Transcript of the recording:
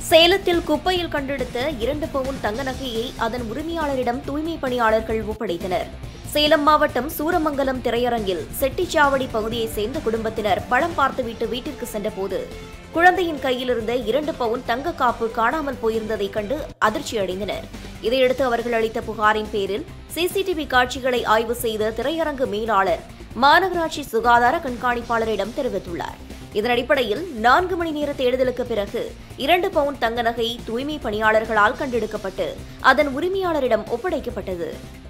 சேலத்தில் குப்பையில் கண்டெடுத்த இரண்டு பவுன் தங்க நகையை அதன் உரிமையாளரிடம் தூய்மை பணியாளர்கள் ஒப்படைத்தனர் சேலம் மாவட்டம் சூரமங்கலம் திரையரங்கில் செட்டிச்சாவடி பகுதியைச் சேர்ந்த குடும்பத்தினர் படம் பார்த்துவிட்டு வீட்டிற்கு சென்றபோது குழந்தையின் கையில் இருந்த இரண்டு பவுன் தங்க காப்பு காணாமல் போயிருந்ததைக் கண்டு அதிர்ச்சியடைந்தனர் இதையடுத்து அவர்கள் அளித்த புகாரின் பேரில் சிசிடிவி காட்சிகளை ஆய்வு செய்த திரையரங்கு மேலாளர் மாநகராட்சி சுகாதார கண்காணிப்பாளரிடம் தெரிவித்துள்ளார் இதன் அடிப்படையில் நான்கு மணி நேர தேடுதலுக்கு பிறகு இரண்டு பவுன் தங்க நகை தூய்மை பணியாளர்களால் கண்டெடுக்கப்பட்டு அதன் உரிமையாளரிடம் ஒப்படைக்கப்பட்டது